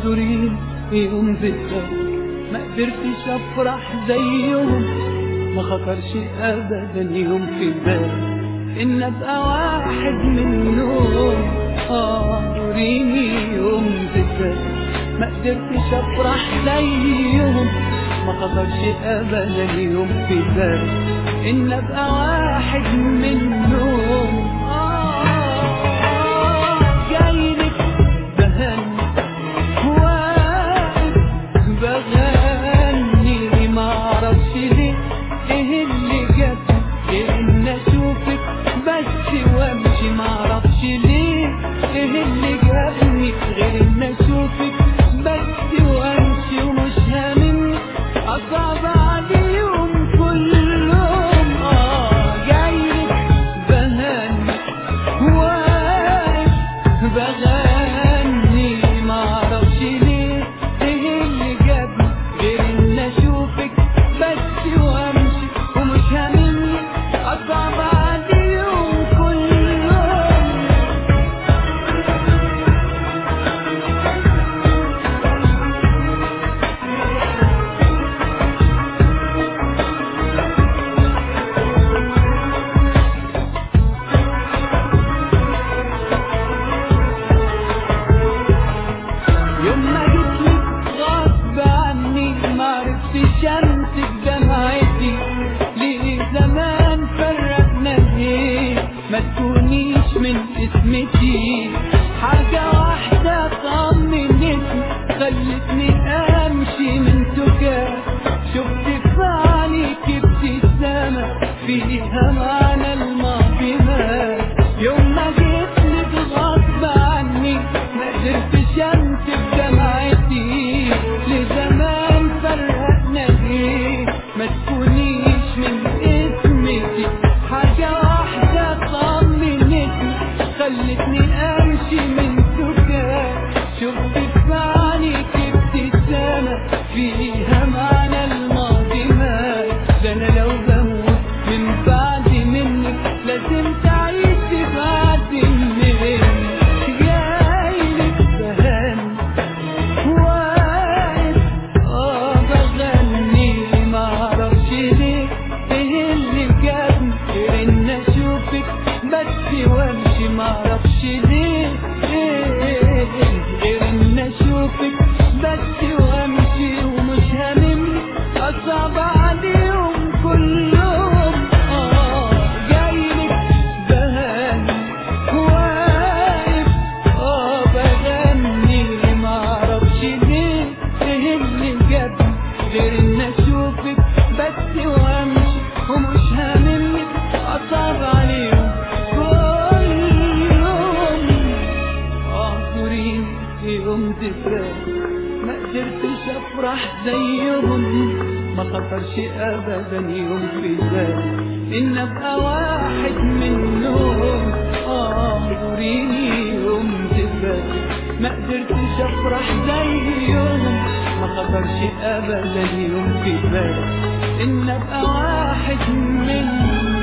اعذرين يوم ذكرى ما قدرتش افرح زيهم ما خطرش ابدا يوم في بالي ان ابقى واحد منهم اعذريني يوم ذكرى ما قدرتش افرح زيهم ما خطرش ابدا يوم في بالي ان ابقى واحد منهم آه جايلك بهني واقف بغني ما اعرفش ليه ايه اللي جاب ان اشوفك بس وامشي ما اعرفش ليه ايه اللي جابني غير ان اشوفك بس وامشي ومش هاممني اصعب عليهم كلهم اه جايلك بهني واقف بغني ما اعرفش ليه ايه اللي جابني غير ان اشوفك بس وامشي ومش هاممني اصعب عليهم كلهم يوم ما جيتلك غصب عني ما عرفتش امسك دمعتي ليه زمان فرقنا ليه ما تكونيش من اسمتي حاجة واحدة طمنتني خلتني امشي من سكات شفت في عينيك ابتسامة فيها معنى الماضي مات يوم ما جيتلك غصب عني ما قدرتش امسك دمعتي لزمان فرقنا ليه ما تكونيش من اسمتي حاجة واحدة طمنتني خلتني امشي من سكات شفت في عينيك ابتسامة فيها معنى الماضي مات ده انا لو بموت من بعد منك لازم تعيش بعد منك جايلك بهاني واقف اه بغني ما اعرفش ليه ايه اللي جابني غير ان اشوفك بس وامشي ما اعرفش ليه إيه غير ان اشوفك بس وامشي ومش هاممني اصعب عليهم كلهم اه جايلك بهاني واقف اه بغني ما اعرفش ليه ايه اللي جابني غير ان اشوفك بس وامشي ومش هاممني اصعب عليهم كلهم اعذرين يوم ذكرى ما قدرتش افرح زيهم ما خطرش ابدا يوم في بالي ان ابقى واحد منهم اعذريني يوم ذكرى ما قدرتش افرح زيهم ما خطرش ابدا يوم في بالي ان ابقى واحد منهم